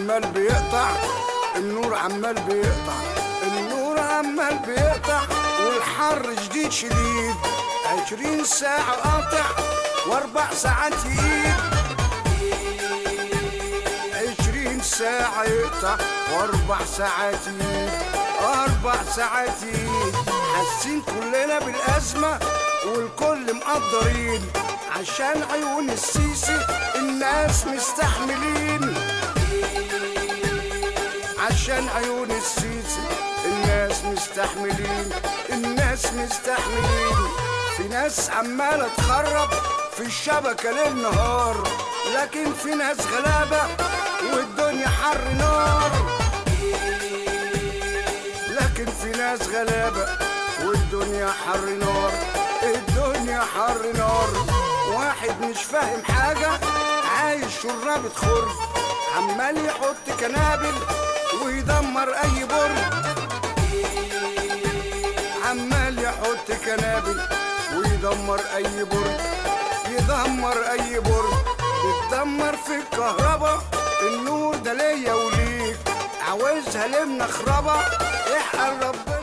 عمال بيقطع النور عمال بيقطع النور عمال بيقطع والحر جديد شديد عشرين ساعة قاطع واربع ساعات يقيد عشرين ساعة يقطع واربع ساعات يقيد اربع ساعات يقيد حاسين كلنا بالازمة والكل مقدرين عشان عيون السيسي الناس مستحملين عشان عيون السيسي الناس مستحملين الناس مستحملين في ناس عمالة تخرب في الشبكة ليل نهار لكن في ناس غلابة والدنيا حر نار لكن في ناس غلابة والدنيا حر نار الدنيا حر نار واحد مش فاهم حاجة عايش شرابة خرج عمال يحط كنابل ويدمر اي برج عمال يحط كنابل ويدمر اي برج يدمر اي برج بتدمر في الكهرباء النور ده ليا وليك عاوزها لمنا خرابة احقر ربنا